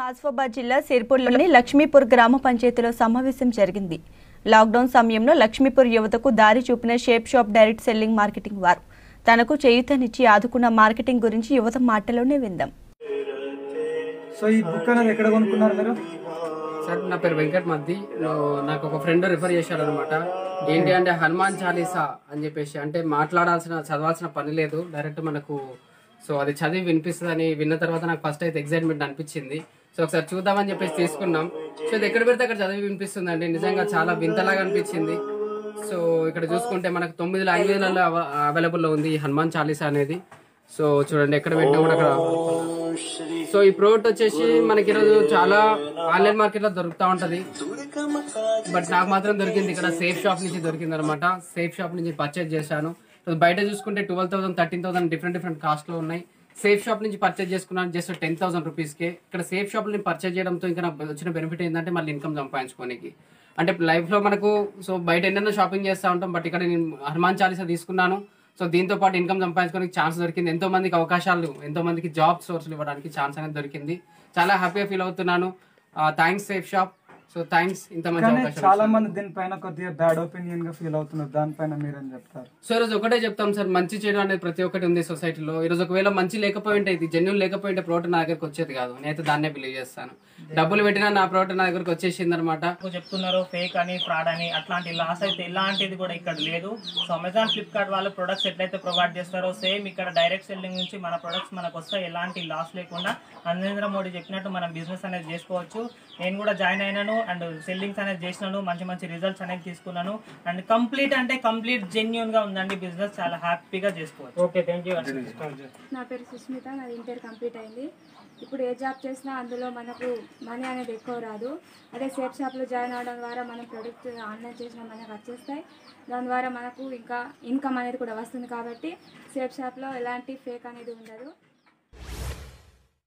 ఆసిఫాబాద్ జిల్లా సిర్పూర్లోని లక్ష్మీపూర్ గ్రామ పంచాయతీలో సమావేశం జరిగింది లాక్డౌన్ సమయంలో లక్ష్మీపూర్ యువతకు దారి చూపిన safe shop direct selling marketing వారు తనకు చేయూతనిచ్చి ఆదుకున్న మార్కెటింగ్ గురించి యువత మాటలోనే విందాం సో ఈ బుక్ అనేది ఎక్కడ కొనుక్కున్నారు మీరు సార్ నా పేరు వెంకట్ మద్ది లో- నాకు ఒక ఫ్రెండ్ రిఫర్ చేశాడు అనమాట ఏంటి అంటే హనుమాన్ చాలీసా అని చెప్పేసి అంటే మాట్లాడాల్సిన చదవాల్సిన పని లేదు డైరెక్ట్ మనకు సో అది చదివి వినిపిస్తుందని విన్న తర్వాత నాకు ఫస్ట్ అయితే ఎగ్జైట్మెంట్ అనిపించింది సో ఒకసారి చూద్దామని చెప్పేసి తీసుకున్నాం సో ఇది ఎక్కడ పెడితే అక్కడ చదివి వినిపిస్తుంది అండి నిజంగా చాలా వింతలాగా అనిపించింది సో ఇక్కడ చూసుకుంటే మనకు తొమ్మిది లాంగ్వేజ్లలో అవైలబుల్లో ఉంది ఈ హనుమాన్ చాలీసా అనేది సో చూడండి ఎక్కడ పెట్టినా కూడా అక్కడ సో ఈ ప్రోడక్ట్ వచ్చేసి మనకి ఈరోజు చాలా ఆన్లైన్ మార్కెట్ లో దొరుకుతా ఉంటది బట్ నాకు మాత్రం దొరికింది ఇక్కడ సేఫ్ షాప్ నుంచి దొరికింది అనమాట సేఫ్ షాప్ నుంచి పర్చేజ్ చేశాను సో బయట చూసుకుంటే twelve thousand thirteen thousand different different cost లో ఉన్నాయి సేఫ్ షాప్ నుంచి పర్చేజ్ చేసుకున్నాను జస్ట్ టెన్ థౌసండ్ రూపీస్ కి ఇక్కడ సేఫ్ షాప్ నుంచి పర్చేజ్ చేయడంతో ఇంకా నాకు వచ్చిన బెనిఫిట్ ఏంటంటే మళ్ళీ ఇన్కమ్ సంపాదించుకోనికి అంటే లైఫ్ లో మనకు సో బయట ఎన్నెన్నో షాపింగ్ చేస్తూ ఉంటాం బట్ ఇక్కడ నేను హనుమాన్ చాలీసా తీసుకున్నాను సో దీంతో పాటు ఇన్కమ్ సంపాదించుకోవడానికి ఛాన్స్ దొరికింది ఎంతో మందికి అవకాశాలు ఎంతో మందికి జాబ్ సోర్స్లు ఇవ్వడానికి ఛాన్స్ అనేది దొరికింది చాలా హ్యాపీగా ఫీల్ అవుతున్నాను thanks safe shop so thanks ఇంత మంచి కానీ అవకాశం చాలా మంది దీనిపైన కొద్దిగా బ్యాడ్ ఒపీనియన్ గా ఫీల్ అవుతున్నారు దానిపైన మీరేం చెప్తారు సో ఈరోజు ఒకటే చెప్తాం సార్ మంచి చేయడం అనేది ప్రతి ఒక్కటి ఉంది సొసైటీలో ఈరోజు ఒకవేళ మంచి లేకపోయి ఉంటే ఇది జెన్యున్ లేకపోయి ఉంటే ప్రోడక్ట్ నా దగ్గరకు వచ్చేది కాదు నేనైతే దాన్నే బిలీవ్ చేస్తాను డబ్బులు పెట్టినా నా ప్రోడక్ట్ నా దగ్గరకు వచ్చేసింది అనమాట ఎక్కువ చెప్తున్నారు ఫేక్ అని ఫ్రాడ్ అని అట్లాంటి లాస్ అయితే ఎలాంటిది కూడా ఇక్కడ లేదు సో అమెజాన్ ఫ్లిప్కార్ట్ వాళ్ళు ప్రొడక్ట్స్ ఎట్లయితే ప్రొవైడ్ చేస్తారో సేమ్ ఇక్కడ డైరెక్ట్ సెల్లింగ్ నుంచి మన ప్రొడక్ట్స్ మనకు వస్తాయి ఎలాంటి లాస్ లేకుండా నరేంద్ర మోడీ చెప్పినట్టు మనం బిజినెస్ అనేది చేసుకోవచ్చు నేను కూడా జాయిన్ అయినాను అండ్ సెల్లింగ్స్ అనేది చేసినాను మంచి మంచి రిజల్ట్స్ అనేది తీసుకున్నాను అండ్ కంప్లీట్ అంటే కంప్లీట్ జెన్యున్ గా ఉందండి బిజినెస్ చాలా హ్యాపీగా చేసుకోవచ్చు ఓకే థ్యాంక్ యూ నా పేరు సుస్మిత నాది ఇంటర్ కంప్లీట్ అయింది ఇప్పుడు ఏ జాబ్ చేసినా అందులో మనకు మనీ అనేది ఎక్కువ రాదు అదే సేఫ్ షాప్లో జాయిన్ అవ్వడం ద్వారా మనం ప్రొడక్ట్ ఆన్లైన్ చేసిన మనకు వచ్చేస్తాయి దాని ద్వారా మనకు ఇంకా ఇన్కమ్ అనేది కూడా వస్తుంది కాబట్టి సేఫ్ షాప్లో ఎలాంటి ఫేక్ అనేది ఉండదు